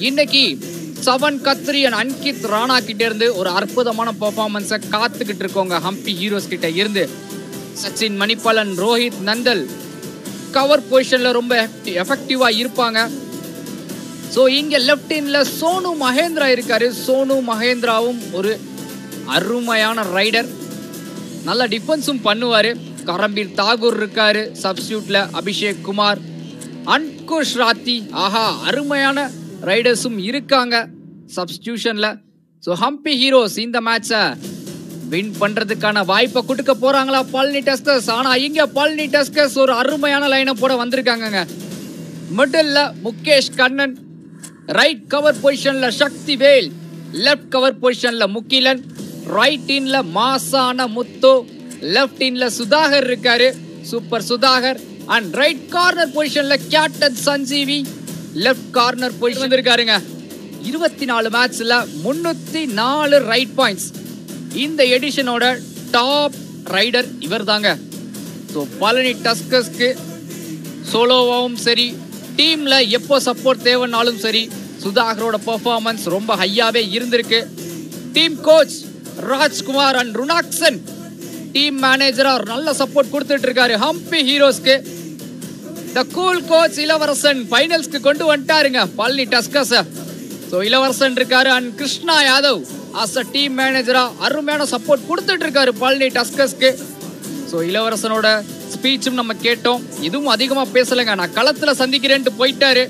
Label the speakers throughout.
Speaker 1: இன்னைக்கு சவன் கத்ரி அண்ட் அன்கித் ராணா கிட்ட இருந்து ஒரு அற்புதமான பெர்ஃபார்மன்ஸை காத்துக்கிட்டு இருக்கோங்க ஹம்பி ஹீரோஸ் கிட்ட இருந்து சச்சின் மணிபாலன் ரோஹித் நந்தல் கவர் பொசிஷன்ல ரொம்ப எஃபெக்டிவா இருப்பாங்க ஸோ இங்க லெஃப்ட் இன்ல சோனு மகேந்திரா இருக்காரு சோனு மகேந்திராவும் ஒரு அருமையான ரைடர் நல்ல டிஃபென்ஸும் பண்ணுவாரு கரம்பீர் தாகூர் இருக்காரு சப்ஸ்டியூட்ல அபிஷேக் குமார் அன்குஷ் ராத்தி ஆஹா அருமையான ரைடர்ஸும் இருக்காங்க சப்ஸ்டியூஷன்ல ஸோ ஹம்பி ஹீரோஸ் இந்த மேட்சை வின் பண்றதுக்கான வாய்ப்பை கொடுக்க போறாங்களா பழனி டஸ்கர்ஸ் ஆனா இங்க பழனி டஸ்கர்ஸ் ஒரு அருமையான லைனை போட வந்திருக்காங்கங்க மிடில்ல முகேஷ் கண்ணன் ரைட் கவர் பொசிஷன்ல சக்தி வேல் லெஃப்ட் கவர் பொசிஷன்ல முகிலன் ரைட் இன்ல மாசான முத்து லெஃப்ட் இன்ல சுதாகர் இருக்காரு super Sudhakar and right corner பொசிஷன்ல captain Sanjeevi left corner position வந்திருக்காருங்க இருபத்தி நாலு மேட்ச்ல முன்னூத்தி நாலு ரைட் பாயிண்ட்ஸ் இந்த எடிஷனோட டாப் ரைடர் இவர் தாங்க ஸோ பழனி டஸ்கஸ்க்கு சோலோவாவும் சரி டீம்ல எப்போ சப்போர்ட் தேவைன்னாலும் சரி சுதாகரோட பெர்ஃபார்மன்ஸ் ரொம்ப ஹையாவே இருந்திருக்கு டீம் கோச் ராஜ்குமார் அண்ட் ருனாக்சன் டீம் மேனேஜரா நல்ல சப்போர்ட் கொடுத்துட்டு இருக்காரு ஹம்பி ஹீரோஸ்க்கு த கூல் கோச் இளவரசன் ஃபைனல்ஸ்க்கு கொண்டு வந்துட்டாருங்க பழனி டஸ்கஸ் ஸோ இளவரசன் இருக்காரு and Krishna Yadav as a team மேனேஜரா அருமையான சப்போர்ட் கொடுத்துட்டு இருக்காரு பழனி டஸ்கஸ்க்கு ஸோ இளவரசனோட ஸ்பீச்சும் நம்ம கேட்டோம் இதுவும் அதிகமா பேசலைங்க நான் களத்துல சந்திக்கிறேன்ட்டு போயிட்டாரு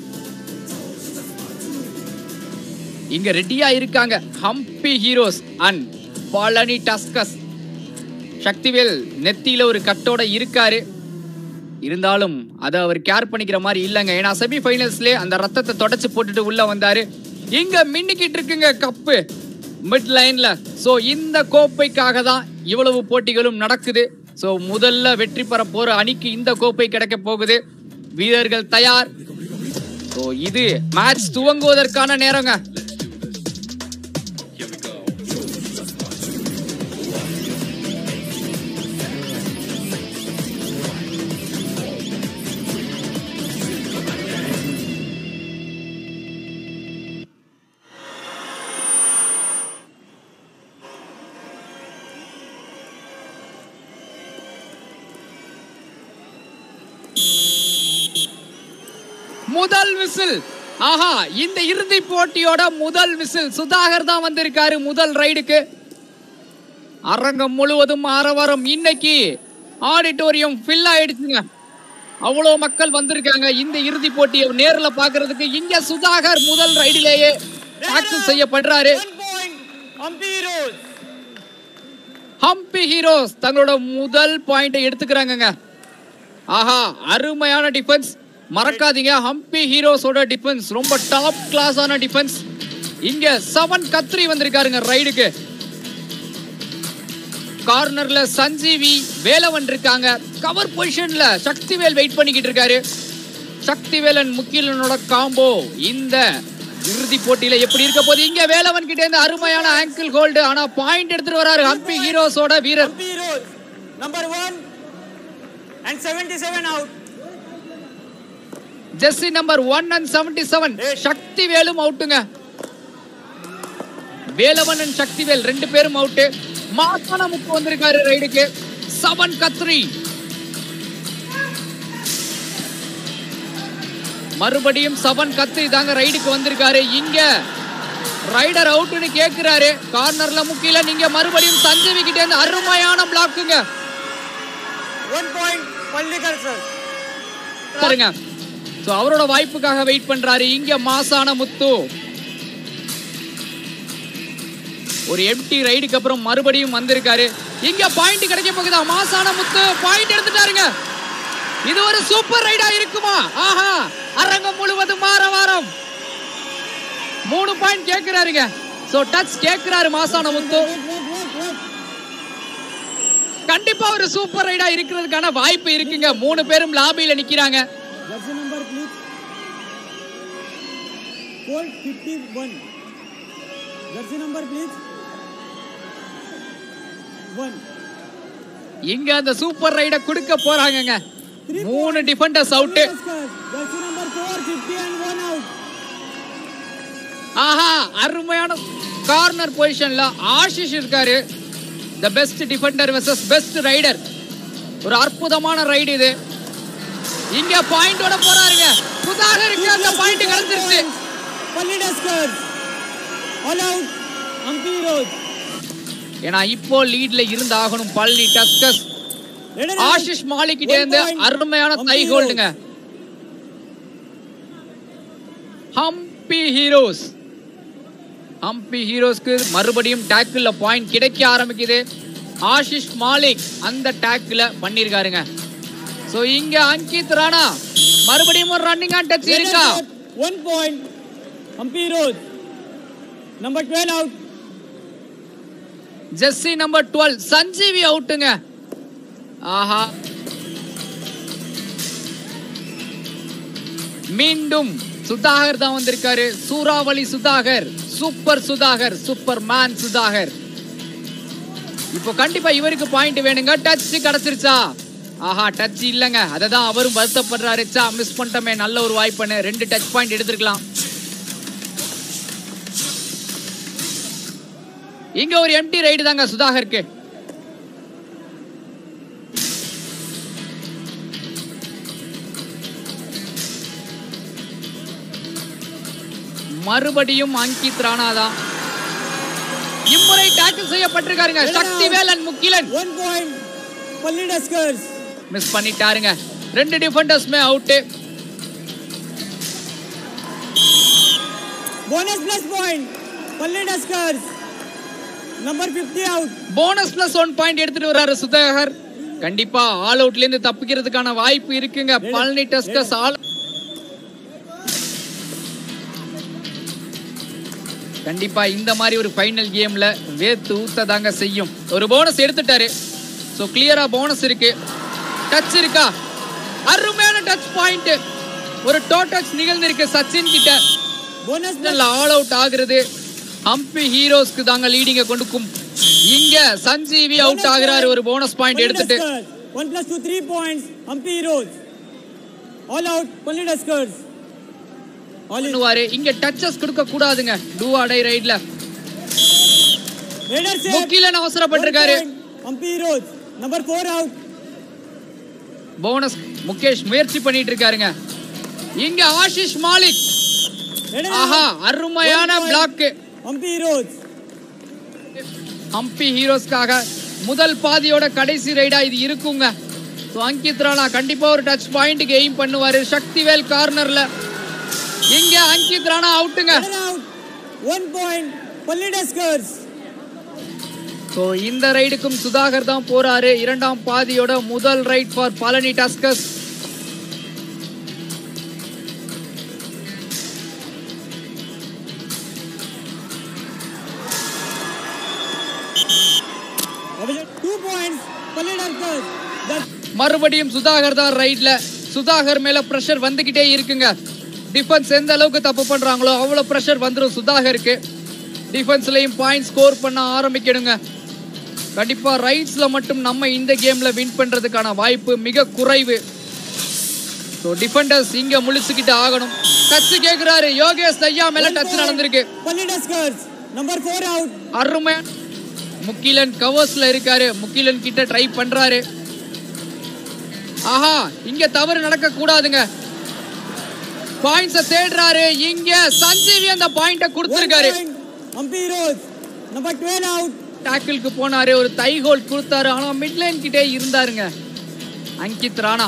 Speaker 1: இங்க ரெடியா இருக்காங்க Hampi Heroes and Palani Tuskers Sakthivel நெத்தியில ஒரு கட்டோட இருக்காரு இருந்தாலும் அதை அவர் கேர் பண்ணிக்கிற மாதிரி இல்லைங்க ஏன்னா செமி ஃபைனல்ஸ்லேயே அந்த ரத்தத்தை தொடச்சு போட்டுட்டு உள்ள வந்தாரு இங்க மின்னிக்கிட்டு இருக்குங்க கப்பு மிட் லைன்ல ஸோ இந்த கோப்பைக்காக தான் இவ்வளவு போட்டிகளும் நடக்குது ஸோ முதல்ல வெற்றி பெற போற அணிக்கு இந்த கோப்பை கிடைக்க போகுது வீரர்கள் தயார் ஸோ இது மேட்ச் துவங்குவதற்கான நேரங்க முதல் விசில் ஆஹா இந்த இறுதி போட்டியோட முதல் விசில் சுதாகர் தான் வந்திருக்காரு முதல் ரைடுக்கு அரங்கம் முழுவதும் ஆரவாரம் இன்னைக்கு ஆடிட்டோரியம் ஃபில் ஆயிடுச்சுங்க அவ்வளோ மக்கள் வந்திருக்காங்க இந்த இறுதி போட்டியை நேர்ல பாக்குறதுக்கு இங்க சுதாகர் முதல் ரைடிலேயே டாக்ஸில் செய்யப்படுறாரு ஹம்பி ஹீரோஸ் தங்களோட முதல் பாயிண்டை எடுத்துக்கிறாங்கங்க ஆஹா அருமையான டிஃபென்ஸ் மறக்காதீங்க ஹம்பி ஹீரோஸோட டிஃபென்ஸ் ரொம்ப டாப் கிளாஸான டிஃபென்ஸ் இங்க செவன் கத்ரி வந்திருக்காருங்க ரைடுக்கு கார்னர்ல சஞ்சீவி வேலவன் இருக்காங்க கவர் பொசிஷன்ல சக்திவேல் வெயிட் பண்ணிக்கிட்டு இருக்காரு சக்திவேலன் முக்கிலனோட காம்போ இந்த இறுதி போட்டியில எப்படி இருக்க போகுது இங்க வேலவன் கிட்ட இருந்து அருமையான ஆங்கிள் ஹோல்டு ஆனா பாயிண்ட் எடுத்துட்டு வராரு ஹம்பி ஹீரோஸோட வீரர்
Speaker 2: Happy Heroes, number one and 77 out.
Speaker 1: Jersey number one and seventy seven Sakthi வேலும் அவுட்டுங்க வேலவன் அண்ட் சக்திவேல் ரெண்டு பேரும் அவுட்டு மாசான முக்கு வந்திருக்காரு ரைடுக்கு செவன் கத்ரி மறுபடியும் செவன் கத்ரி தாங்க ரைடுக்கு வந்திருக்காரு இங்க ரைடர் அவுட்னு கேக்குறாரு கார்னர்ல முக்கில நீங்க மறுபடியும் சஞ்சீவி கிட்ட இருந்து அருமையான பிளாக்குங்க
Speaker 2: One point, Pallikar sir.
Speaker 1: பாருங்க சோ அவரோட வாய்ப்புக்காக வெயிட் பண்றாரு இங்க மாசான முத்து ஒரு எம்டி ரைடுக்கு அப்புறம் மறுபடியும் வந்திருக்காரு இங்க பாயிண்ட் கிடைக்க போகுதா மாசான முத்து பாயிண்ட் எடுத்துட்டாருங்க இது ஒரு சூப்பர் ரைடா இருக்குமா ஆஹா அரங்கம் முழுவதும் வார வாரம் மூணு பாயிண்ட் கேக்குறாருங்க சோ டச் கேக்குறாரு மாசான முத்து கண்டிப்பா ஒரு சூப்பர் ரைடா இருக்கிறதுக்கான வாய்ப்பு இருக்குங்க மூணு பேரும் லாபியில நிக்கிறாங்க
Speaker 2: Jersey number please. 451. Jersey number please. One.
Speaker 1: இங்க அந்த சூப்பர் ரைட கொடுக்க போறாங்கங்க மூணு defenders out
Speaker 2: Jersey number 450 and one out.
Speaker 1: அருமையான கார்னர் பொசிஷன்ல ஆஷிஷ் இருக்காரு the best defender versus best raider ஒரு அற்புதமான ரைடு இது இங்க பாயிண்டோட போறாருங்க சுதாகருக்கு அந்த பாயிண்ட் கிடைச்சிருச்சு
Speaker 2: Pally Tuskers. All out. Hampi Heroes.
Speaker 1: ஏன்னா இப்போ லீட்ல இருந்து ஆகணும் பழனி டஸ்கஸ்
Speaker 2: Red and
Speaker 1: ஆஷிஷ் மாலிக் கிட்ட இருந்து
Speaker 2: One point.
Speaker 1: அருமையான
Speaker 2: Hampi
Speaker 1: தை
Speaker 2: Heroes.
Speaker 1: ஹோல்டுங்க ஹம்பி ஹீரோஸ் ஹம்பி ஹீரோஸ்க்கு மறுபடியும் டேக்கிள்ல பாயிண்ட் கிடைக்க ஆரம்பிக்குது ஆஷிஷ் மாலிக் அந்த டேக்கில் பண்ணிருக்காருங்க சோ இங்க அங்கித் ராணா மறுபடியும் ஒரு ரன்னிங் ஆன் டச்
Speaker 2: Red
Speaker 1: இருக்கா
Speaker 2: and set. One point. Hampi Heroes. Number 12 out.
Speaker 1: ஜெஸ்ஸி நம்பர் டுவெல் சஞ்சீவி அவுட்டுங்க ஆஹா மீண்டும் சுதாகர் தான் வந்திருக்காரு சூறாவளி Sudhakar super Sudhakar Superman Sudhakar இப்போ கண்டிப்பா இவருக்கு பாயிண்ட் வேணுங்க டச் கிடைச்சிருச்சா ஆஹா டச் இல்லைங்க அதை தான் அவரும் வருத்தப்படுறாரு சா மிஸ் பண்ணிட்டோமே நல்ல ஒரு வாய்ப்புன்னு ரெண்டு டச் பாயிண்ட் எடுத்திருக்கலாம் இங்க ஒரு எம்டி ரைடு தாங்க சுதாகருக்கு மறுபடியும் அங்கித் ராணா தான் இம்முறை டேக்கிள் செய்யப்பட்டிருக்காருங்க Sakthivelan Mukilan
Speaker 2: One point. Pally Tuskers.
Speaker 1: Miss பண்ணிட்டாருங்க ரெண்டு டிஃபெண்டர்ஸ்மே out
Speaker 2: Bonus plus point. Pally Tuskers. Number 50 out.
Speaker 1: Bonus plus one point எடுத்துட்டு வர்றாரு சுதாகர் கண்டிப்பா ஆல் அவுட்ல இருந்து தப்பிக்கிறதுக்கான வாய்ப்பு இருக்குங்க பழனி டஸ்கஸ் ஆல் கண்டிப்பா இந்த மாதிரி ஒரு ஃபைனல் கேம்ல வேத்து ஊத்ததாங்க செய்யும் ஒரு போனஸ் எடுத்துட்டாரு சோ கிளியரா போனஸ் இருக்கு டச் இருக்கா அருமையான டச் பாயிண்ட் ஒரு டோ டச் நிகழ்ந்திருக்கு சச்சின் கிட்ட
Speaker 2: Bonus plus
Speaker 1: நல்ல ஆல் அவுட் ஆகுறது ஹம்பி ஹீரோஸ்க்கு தாங்க லீடிங்க கொடுக்கும் இங்க சஞ்சீவி அவுட் ஆகுறாரு ஒரு போனஸ் பாயிண்ட்
Speaker 2: Pally
Speaker 1: எடுத்துட்டு
Speaker 2: Tuskers. One plus two, three points. Hampi Heroes. All out. Pally Tuskers. All in.
Speaker 1: பண்ணுவாரு இங்க டச்சஸ் கொடுக்க கூடாதுங்க டூ அடை ரைட்ல
Speaker 2: Raider set.
Speaker 1: முக்கிலன் அவசரப்பட்டிருக்காரு
Speaker 2: One point. Hampi Heroes. Number four out.
Speaker 1: Bonus Mukesh முயற்சி பண்ணிட்டு இருக்காருங்க இங்க ஆஷிஷ் மாலிக்
Speaker 2: Raider
Speaker 1: ஆஹா
Speaker 2: out.
Speaker 1: அருமையான
Speaker 2: One point.
Speaker 1: Block
Speaker 2: Hampi Heroes.
Speaker 1: Hampi ஹீரோஸ்க்காக முதல் பாதியோட கடைசி ரைடா இது இருக்குங்க ஸோ அங்கித் ராணா கண்டிப்பா ஒரு டச் பாயிண்ட்டுக்கு எய்ம் பண்ணுவாரு சக்திவேல் கார்னர்ல இங்க அங்கித் ராணா அவுட்டுங்க
Speaker 2: Raider out. One point. Pally Tuskers.
Speaker 1: So இந்த ரைடுக்கும் சுதாகர் தான் போறாரு இரண்டாம் பாதியோட முதல் raid for Palani Tuskers
Speaker 2: Two points. Pally Tuskers. The
Speaker 1: மறுபடியும் சுதாகர் தான் ரைட்ல சுதாகர் மேல பிரஷர் வந்துகிட்டே இருக்குங்க டிஃபென்ஸ் எந்த அளவுக்கு தப்பு பண்றாங்களோ அவ்வளவு பிரஷர் வந்துடும் சுதாகருக்கு டிஃபென்ஸ்லயும் பாயிண்ட் ஸ்கோர் பண்ண ஆரம்பிக்கணுங்க கண்டிப்பா ரைட்ஸ்ல மட்டும் நம்ம இந்த கேம்ல வின் பண்றதுக்கான வாய்ப்பு மிக குறைவு ஸோ டிஃபெண்டர்ஸ் இங்க முழிச்சுக்கிட்டு ஆகணும் டச் கேக்குறாரு யோகேஷ் ஐயா மேல
Speaker 2: one
Speaker 1: டச்
Speaker 2: point.
Speaker 1: நடந்திருக்கு
Speaker 2: Pally Tuskers. Number four out.
Speaker 1: அருமை முக்கிலன் கவர்ஸ்ல இருக்காரு முக்கிலன் கிட்ட ட்ரை பண்றாரு ஆஹா இங்க தவறு நடக்க கூடாதுங்க பாயிண்ட்ஸ தேடுறாரு இங்க சஞ்சீவி அந்த பாயிண்ட
Speaker 2: One
Speaker 1: கொடுத்திருக்காரு
Speaker 2: point. Hampi Heroes. Number 12 out.
Speaker 1: டாக்கிள்க்கு போனாரு ஒரு தை ஹோல் கொடுத்தாரு ஆனா மிட்லைன் கிட்டே இருந்தாருங்க அங்கித் ராணா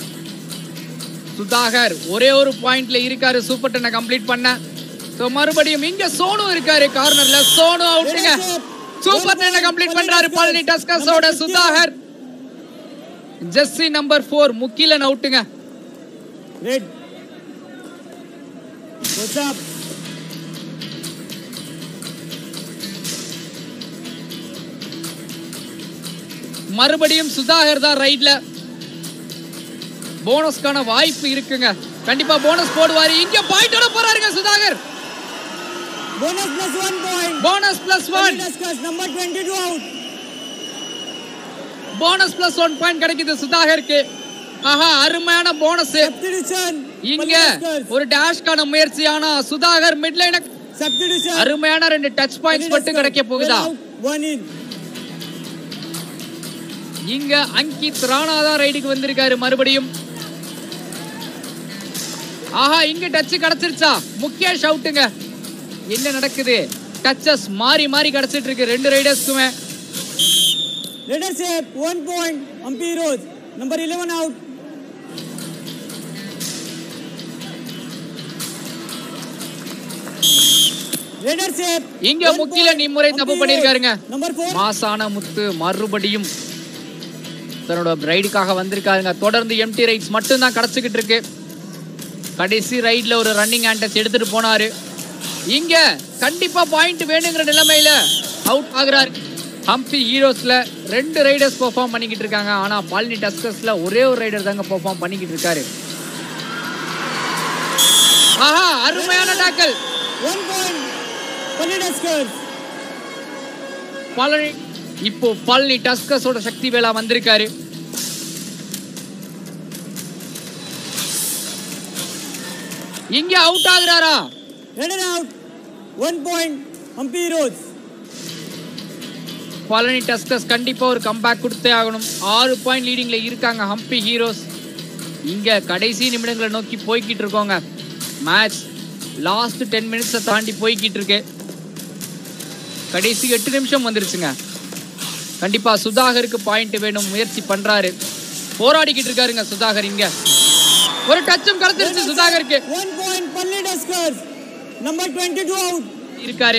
Speaker 1: சுதாகர் ஒரே ஒரு பாயிண்ட்ல இருக்காரு சூப்பர் டென்னை கம்ப்ளீட் பண்ண சோ மறுபடியும் இங்க சோனு இருக்காரு கார்னர்ல சோனு அவுட்டுங்க சூப்பர் டென்னை கம்ப்ளீட் பண்றாரு பழனி டஸ்கஸோட சுதாகர் ஜெஸ்ஸி நம்பர் ஃபோர் முக்கிலன் அவுட்டுங்க
Speaker 2: Red. What's up?
Speaker 1: மறுபடியும் சுதாகர் தான் ரைட்ல போனஸ்க்கான வாய்ப்பு இருக்குங்க கண்டிப்பா போனஸ் போடுவாரு இங்க பாயிண்டோட போறாருங்க Sudhakar
Speaker 2: Bonus plus one point.
Speaker 1: Bonus plus one
Speaker 2: Pally Tuskers. Number 22 out.
Speaker 1: Bonus plus one point கிடைக்குது சுதாகருக்கு ஆஹா அருமையான போனஸ்
Speaker 2: Substitution.
Speaker 1: இங்க
Speaker 2: Pally Tuskers.
Speaker 1: ஒரு டேஷ்கான முயற்சி ஆனா சுதாகர் மிட்லைன
Speaker 2: Substitution.
Speaker 1: அருமையான ரெண்டு டச் பாயிண்ட்ஸ்
Speaker 2: Polyduskur.
Speaker 1: மட்டும் கிடைக்க போகுதா
Speaker 2: Well out. One in.
Speaker 1: இங்க அங்கித் ராணா தான் ரைடுக்கு வந்திருக்காரு மறுபடியும் ஆஹா இங்க டச் கிடைச்சிருச்சா முகேஷ் அவுட்டுங்க என்ன நடக்குது டச்சஸ் மாறி மாறி கிடைச்சிட்டு இருக்கு ரெண்டு ரைடர்ஸ்க்குமே
Speaker 2: Leadership. One point. Hampi Heroes. Number 11 out. Leadership.
Speaker 1: இங்க
Speaker 2: One
Speaker 1: முக்கிலன்
Speaker 2: point.
Speaker 1: இம்முறை
Speaker 2: Hampi
Speaker 1: தப்பு
Speaker 2: Heroes.
Speaker 1: பண்ணிருக்காருங்க
Speaker 2: Number 4.
Speaker 1: மாசான முத்து மறுபடியும் தன்னோட ரைடுக்காக வந்திருக்காருங்க தொடர்ந்து எம்டி ரைட்ஸ் மட்டும் தான் கிடைச்சிக்கிட்டு இருக்கு கடைசி ரைட்ல ஒரு ரன்னிங் ஆண்டஸ் எடுத்துட்டு போனாரு இங்க கண்டிப்பா பாயிண்ட் வேணுங்கிற நிலைமையில அவுட் ஆகுறாரு ஹம்பி ஹீரோஸ்ல ரெண்டு ரைடர்ஸ் பெர்ஃபார்ம் பண்ணிக்கிட்டு இருக்காங்க ஆனா பாலினி டஸ்கர்ஸ்ல ஒரே ஒரு ரைடர் தாங்க பெர்ஃபார்ம் பண்ணிக்கிட்டு இருக்காரு ஆஹா அருமையான டாக்கல்
Speaker 2: One point. Polyduskur.
Speaker 1: பழனி இப்போ பழனி டஸ்கஸோட சக்தி வேலா வந்திருக்காரு இங்க அவுட் ஆகுறாரா
Speaker 2: Headed out. One point. Hampi Heroes.
Speaker 1: Palani Tuskers கண்டிப்பா ஒரு கம்பேக் கொடுத்தே ஆகணும் ஆறு பாயிண்ட் லீடிங்ல இருக்காங்க ஹம்பி ஹீரோஸ் இங்க கடைசி நிமிடங்களை நோக்கி போய்கிட்டு இருக்கோங்க மேட்ச் லாஸ்ட் டென் மினிட்ஸை தாண்டி போய்கிட்டு இருக்கு கடைசி எட்டு நிமிஷம் வந்துருச்சுங்க கண்டிப்பா சுதாகருக்கு பாயிண்ட் வேணும் முயற்சி பண்றாரு போராடிக்கிட்டு இருக்காருங்க சுதாகர் இங்க ஒரு டச்சும் கிடைச்சிருச்சு சுதாகருக்கு
Speaker 2: One point. Polyduskur. Number 22 out.
Speaker 1: இருக்காரு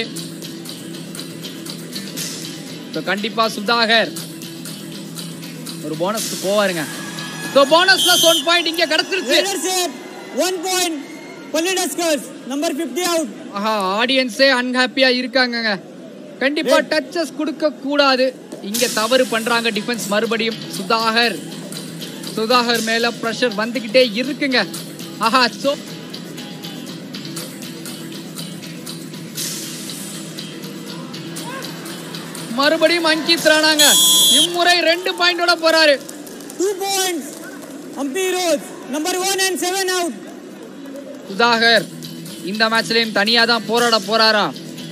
Speaker 1: So, கண்டிப்பா சுதாகர் ஒரு போனஸ்க்கு போவாருங்க so bonus plus one point இங்க கிடைச்சிருச்சு
Speaker 2: Leadership. One point. Polyduskur. Number 50 out.
Speaker 1: ஆஹா ஆடியன்ஸே அன்ஹாப்பியா இருக்காங்கங்க கண்டிப்பா டச்சஸ் கொடுக்க கூடாது இங்க தவறு பண்றாங்க டிஃபென்ஸ் மறுபடியும் சுதாகர் சுதாகர் மேல பிரஷர் வந்துகிட்டே இருக்குங்க ஆஹா சோ மறுபடியும் அங்கித் ராணாங்க இம்முறை ரெண்டு பாயிண்டோட போறாரு
Speaker 2: Two points. Hampi Heroes. Number 1 and 7 out.
Speaker 1: Sudhakar இந்த மேட்ச்லயும் தனியா தான் போராட போறாரா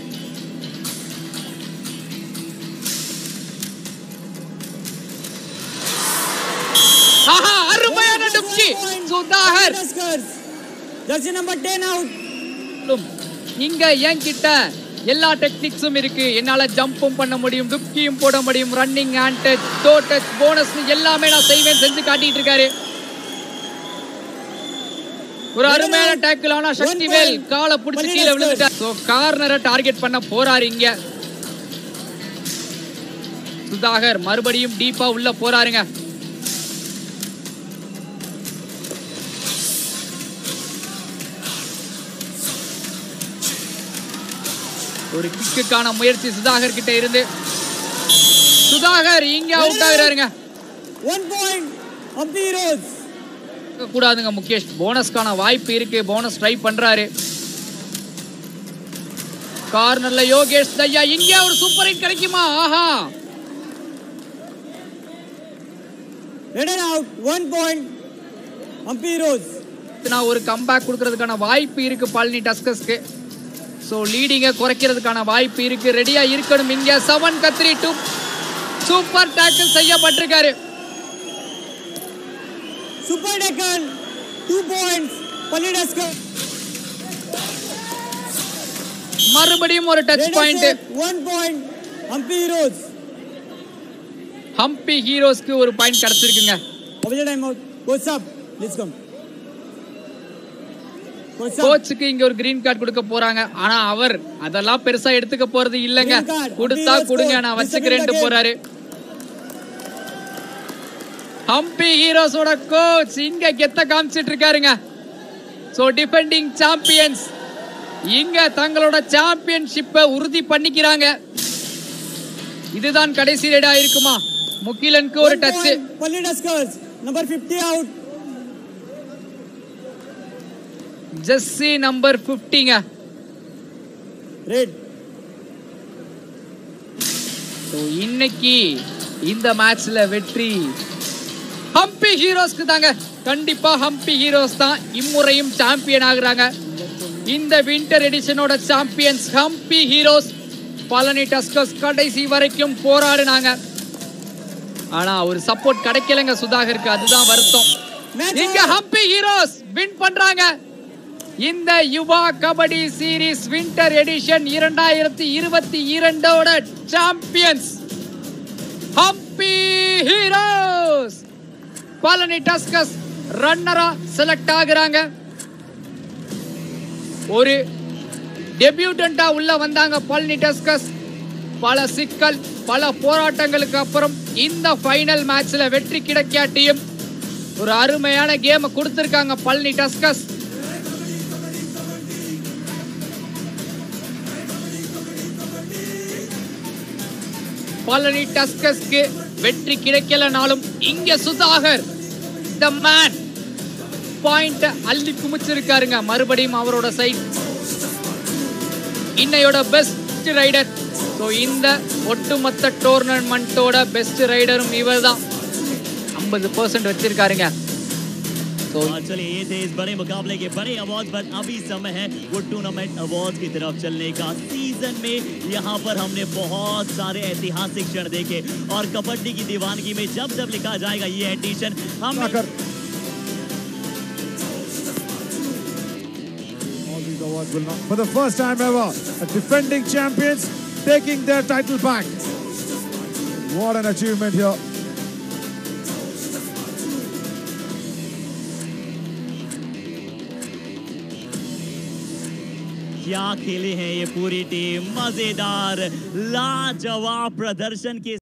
Speaker 1: ஆஹா அருமையான டுப்கி Sudhakar
Speaker 2: Polyduskur. Jersey number 10 out.
Speaker 1: இங்க என்கிட்ட எல்லா டெக்னிக்ஸும் இருக்கு என்னால ஜம்பும் பண்ண முடியும் டுப்கியும் போட முடியும் running hand touch toe touch bonus எல்லாமே நான் செய்வேன் செஞ்சு காட்டிட்டு இருக்காரு ஒரு அருமையான டேக்கிள் ஆனா சக்திவேல் காலை பிடிச்சி கீழே விழுந்துட்டார் சோ கார்னரை டார்கெட் பண்ண போறாரு இங்க சுதாகர் மறுபடியும் டீப்பா உள்ள போறாருங்க ஒரு கிக்குக்கான முயற்சி சுதாகர் கிட்ட இருந்து சுதாகர் இங்க அவுட் ஆகுறாருங்க
Speaker 2: One point. Hampi Heroes.
Speaker 1: கூடாதுங்க முகேஷ் போனஸ்க்கான வாய்ப்பு இருக்கு போனஸ் ட்ரை பண்றாரு கார்னர்ல யோகேஷ் தையா இங்க ஒரு சூப்பர் ஹிட் கிடைக்குமா ஆஹா
Speaker 2: Headed out. One point. Hampi Heroes.
Speaker 1: நான் ஒரு கம்பேக் கொடுக்கறதுக்கான வாய்ப்பு இருக்கு பழனி டஸ்கஸ்க்கு ஸோ லீடிங்கை குறைக்கிறதுக்கான வாய்ப்பு இருக்கு ரெடியா இருக்கணும் இங்க செவன் கத்ரி டூ சூப்பர் டேக்கிள் செய்யப்பட்டிருக்காரு
Speaker 2: Super Deccan. Two points. Polyduskur.
Speaker 1: மறுபடியும் ஒரு touch point
Speaker 2: Leadership. One point. Hampi Heroes.
Speaker 1: Hampi ஹீரோஸ்க்கு ஒரு பாயிண்ட் கிடைச்சிருக்குங்க
Speaker 2: Official timeout. Coach up. Please come. Coach up.
Speaker 1: கோச்சுக்கு இங்க ஒரு கிரீன் கார்டு கொடுக்க போறாங்க ஆனா அவர் அதெல்லாம் பெருசா எடுத்துக்க போறது இல்லங்க
Speaker 2: Green card.
Speaker 1: கொடுத்தா
Speaker 2: Happy
Speaker 1: கொடுங்க
Speaker 2: Heroes
Speaker 1: நான்
Speaker 2: score.
Speaker 1: வச்சுக்கிறேன்ட்டு
Speaker 2: Discipline
Speaker 1: போறாரு ஹம்பி ஹீரோஸோட கோச் இங்க கெத்த காமிச்சிட்டு இருக்காருங்க சோ டிஃபெண்டிங் சாம்பியன்ஸ் இங்க தங்களோட சாம்பியன்ஷிப்பை உறுதி பண்ணிக்கிறாங்க இதுதான் கடைசி ரேடா இருக்குமா முகிலனுக்கு ஒரு
Speaker 2: One
Speaker 1: touch
Speaker 2: point. Polyduskur. Number 50 out.
Speaker 1: ஜெஸ்ஸி நம்பர் 50ங்க
Speaker 2: Red.
Speaker 1: ஸோ இன்னைக்கு இந்த மேட்ச்ல வெற்றி ஹம்பி ஹீரோஸ்க்கு தாங்க கண்டிப்பா ஹம்பி ஹீரோஸ் தான் இம்முறையும் சாம்பியன் ஆகுறாங்க இந்த வின்டர் எடிஷனோட champions Hampi Heroes Palani Tuskers கடைசி வரைக்கும் போராடினாங்க ஆனா ஒரு சப்போர்ட் கிடைக்கலங்க சுதாகருக்கு அதுதான் வருத்தம் இங்க ஹம்பி ஹீரோஸ் வின் பண்றாங்க இந்த Yuva kabaddi series winter edition இரண்டாயிரத்தி இருபத்தி இரண்டோட champions Hampi Heroes Palani Tuskers ரன்னரா செலக்ட் ஆகுறாங்க ஒரு டெபியூட்டண்டா உள்ள வந்தாங்க பழனி டஸ்கஸ் பல சிக்கல் பல போராட்டங்களுக்கு அப்புறம் இந்த ஃபைனல் மேட்ச்ல வெற்றி கிடைக்காட்டியும் ஒரு அருமையான கேமை கொடுத்திருக்காங்க பழனி டஸ்கஸ் பழனி டஸ்கஸ்க்கு வெற்றி கிடைக்கலனாலும் இங்க சுதாகர் த மேன் பாயிண்ட் அள்ளி குமிச்சிருக்காருங்க மறுபடியும் அவரோட சைட் இன்னையோட பெஸ்ட் ரைடர் ஸோ இந்த ஒட்டுமொத்த டோர்னமெண்ட்டோட பெஸ்ட் ரைடரும் இவர் தான் ஐம்பது பர்சன்ட் வச்சிருக்காருங்க ஸோ
Speaker 3: और चलिए ये थे इस बड़े मुकाबले के बड़े अवार्ड पर अभी समय है वो टूर्नामेंट अवार्ड की तरफ चलने का सीजन में यहाँ पर हमने बहुत सारे ऐतिहासिक क्षण देखे और कबड्डी की दीवानगी में जब जब लिखा जाएगा ये एडिशन हम
Speaker 4: Sudagar. All these awards will not, for the first time ever, the defending champions taking their title back. What an achievement here.
Speaker 3: क्या खेले हैं ये पूरी टीम मजेदार लाजवाब प्रदर्शन के